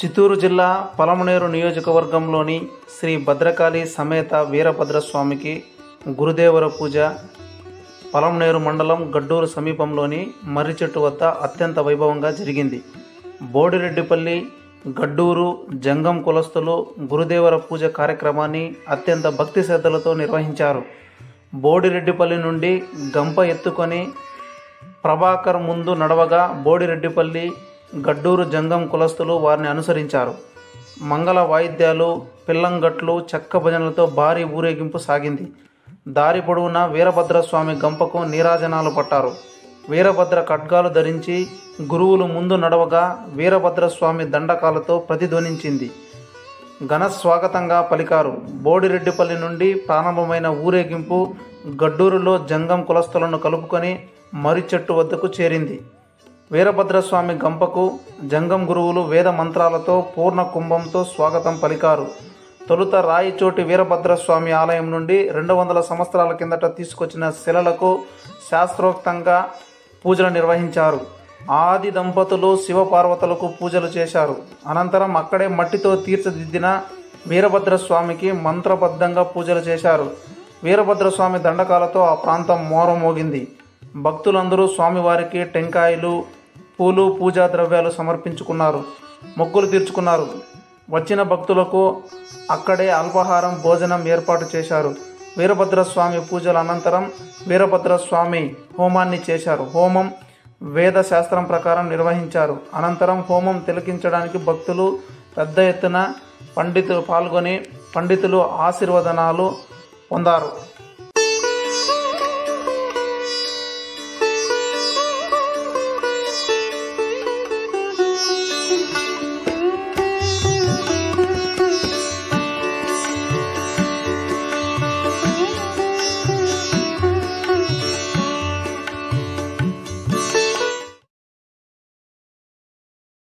చిత్తూరు జిల్లా పలమనేరు నియోజకవర్గంలోని శ్రీ భద్రకాళి సమేత వీరభద్రస్వామికి గురుదేవర పూజ పలమనేరు మండలం గడ్డూరు సమీపంలోని మర్రి చెట్టు వద్ద అత్యంత వైభవంగా జరిగింది బోడిరెడ్డిపల్లి గడ్డూరు జంగం కులస్తులు గురుదేవర పూజ కార్యక్రమాన్ని అత్యంత భక్తి శ్రద్ధలతో నిర్వహించారు బోడిరెడ్డిపల్లి నుండి గంప ఎత్తుకొని ప్రభాకర్ ముందు నడవగా బోడిరెడ్డిపల్లి గడ్డూరు జంగం కులస్తులు వారిని అనుసరించారు మంగళ వాయిద్యాలు పిల్లంగట్లు చెక్క భజనలతో భారీ ఊరేగింపు సాగింది దారి పొడవునా వీరభద్రస్వామి గంపకు నీరాజనాలు పట్టారు వీరభద్ర ఖడ్గాలు ధరించి గురువులు ముందు నడవగా వీరభద్రస్వామి దండకాలతో ప్రతిధ్వనించింది ఘన స్వాగతంగా పలికారు బోడిరెడ్డిపల్లి నుండి ప్రారంభమైన ఊరేగింపు గడ్డూరులో జంగం కులస్తులను కలుపుకొని మర్రి చెట్టు వద్దకు చేరింది వీరభద్రస్వామి గంపకు జంగం గురువులు వేద మంత్రాలతో పూర్ణ కుంభంతో స్వాగతం పలికారు తొలుత రాయిచోటి వీరభద్రస్వామి ఆలయం నుండి రెండు వందల సంవత్సరాల కిందట తీసుకొచ్చిన శిలలకు శాస్త్రోక్తంగా పూజలు నిర్వహించారు ఆది దంపతులు శివపార్వతులకు పూజలు చేశారు అనంతరం అక్కడే మట్టితో తీర్చిదిద్దిన వీరభద్రస్వామికి మంత్రబద్ధంగా పూజలు చేశారు వీరభద్రస్వామి దండకాలతో ఆ ప్రాంతం మోరమోగింది భక్తులందరూ స్వామివారికి టెంకాయలు పూలు పూజా ద్రవ్యాలు సమర్పించుకున్నారు మొక్కులు తీర్చుకున్నారు వచ్చిన భక్తులకు అక్కడే అల్పాహారం భోజనం ఏర్పాటు చేశారు వీరభద్రస్వామి పూజల అనంతరం వీరభద్రస్వామి హోమాన్ని చేశారు హోమం వేద శాస్త్రం ప్రకారం నిర్వహించారు అనంతరం హోమం తిలకించడానికి భక్తులు పెద్ద ఎత్తున పండితులు పాల్గొని పండితులు ఆశీర్వదనాలు పొందారు